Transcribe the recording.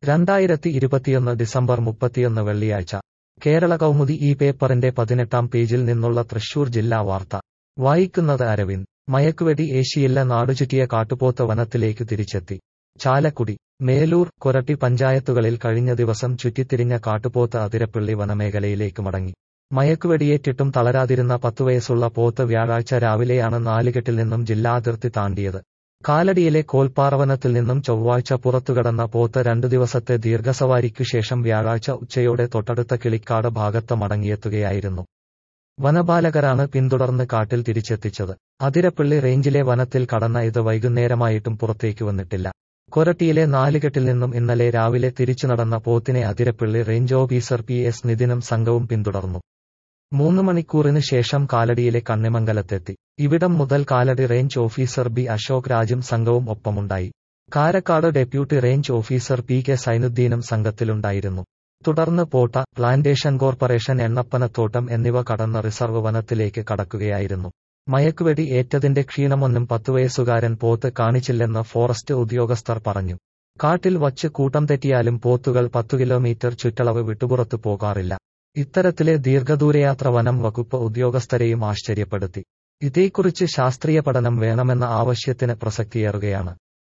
രണ്ടായിരത്തി ഇരുപത്തിയൊന്ന് ഡിസംബർ മുപ്പത്തിയൊന്ന് വെള്ളിയാഴ്ച കേരള കൗമുദി ഈ പേപ്പറിന്റെ പതിനെട്ടാം പേജിൽ നിന്നുള്ള തൃശൂർ ജില്ലാ വാർത്ത വായിക്കുന്നത് അരവിന്ദ് മയക്കുവെടി ഏശിയില്ല നാടുചുറ്റിയ കാട്ടുപോത്ത് വനത്തിലേക്ക് തിരിച്ചെത്തി ചാലക്കുടി മേലൂർ കൊരട്ടി പഞ്ചായത്തുകളിൽ കഴിഞ്ഞ ദിവസം ചുറ്റിത്തിരിഞ്ഞ കാട്ടുപോത്ത് അതിരപ്പള്ളി വനമേഖലയിലേക്ക് മടങ്ങി മയക്കുവെടിയേറ്റിട്ടും തളരാതിരുന്ന പത്തുവയസ്സുള്ള പോത്ത് വ്യാഴാഴ്ച രാവിലെയാണ് നാലുകെട്ടിൽ നിന്നും ജില്ലാ അതിർത്തി താണ്ടിയത് കാലടിയിലെ കോൽപ്പാറവനത്തിൽ നിന്നും ചൊവ്വാഴ്ച പുറത്തുകടന്ന പോത്ത് രണ്ടു ദിവസത്തെ ദീർഘസവാരിക്കു ശേഷം വ്യാഴാഴ്ച ഉച്ചയോടെ തൊട്ടടുത്ത കിളിക്കാട് ഭാഗത്ത് മടങ്ങിയെത്തുകയായിരുന്നു വനപാലകരാണ് പിന്തുടർന്ന് കാട്ടിൽ തിരിച്ചെത്തിച്ചത് അതിരപ്പള്ളി റേഞ്ചിലെ വനത്തിൽ കടന്ന ഇത് വൈകുന്നേരമായിട്ടും പുറത്തേക്ക് വന്നിട്ടില്ല കൊരട്ടിയിലെ നാലുകെട്ടിൽ നിന്നും ഇന്നലെ രാവിലെ തിരിച്ചു നടന്ന പോത്തിനെ Athirappilly range officer P S നിതിനും സംഘവും പിന്തുടർന്നു മൂന്ന് മണിക്കൂറിന് ശേഷം കാലടിയിലെ കണ്ണിമംഗലത്തെത്തി ഇവിടം മുതൽ Kalady range officer B Ashok രാജും സംഘവും ഒപ്പമുണ്ടായി Karakkad deputy range officer P K സൈനുദ്ദീനും സംഘത്തിലുണ്ടായിരുന്നു തുടർന്ന് പോട്ട പ്ലാന്റേഷൻ കോർപ്പറേഷൻ എണ്ണപ്പനത്തോട്ടം എന്നിവ കടന്ന് റിസർവ് വനത്തിലേക്ക് കടക്കുകയായിരുന്നു മയക്കുവെടി ഏറ്റതിന്റെ ക്ഷീണമൊന്നും പത്തുവയസ്സുകാരൻ പോത്ത് കാണിച്ചില്ലെന്ന് ഫോറസ്റ്റ് ഉദ്യോഗസ്ഥർ പറഞ്ഞു കാട്ടിൽ വച്ച് കൂട്ടം തെറ്റിയാലും പോത്തുകൾ പത്തു കിലോമീറ്റർ ചുറ്റളവ് വിട്ടുപുറത്തു പോകാറില്ല ഇത്തരത്തിലെ ദീർഘദൂരയാത്ര വനം വകുപ്പ് ഉദ്യോഗസ്ഥരെയും ആശ്ചര്യപ്പെടുത്തി ഇതേക്കുറിച്ച് ശാസ്ത്രീയ പഠനം വേണമെന്ന ആവശ്യത്തിന് പ്രസക്തിയേറുകയാണ്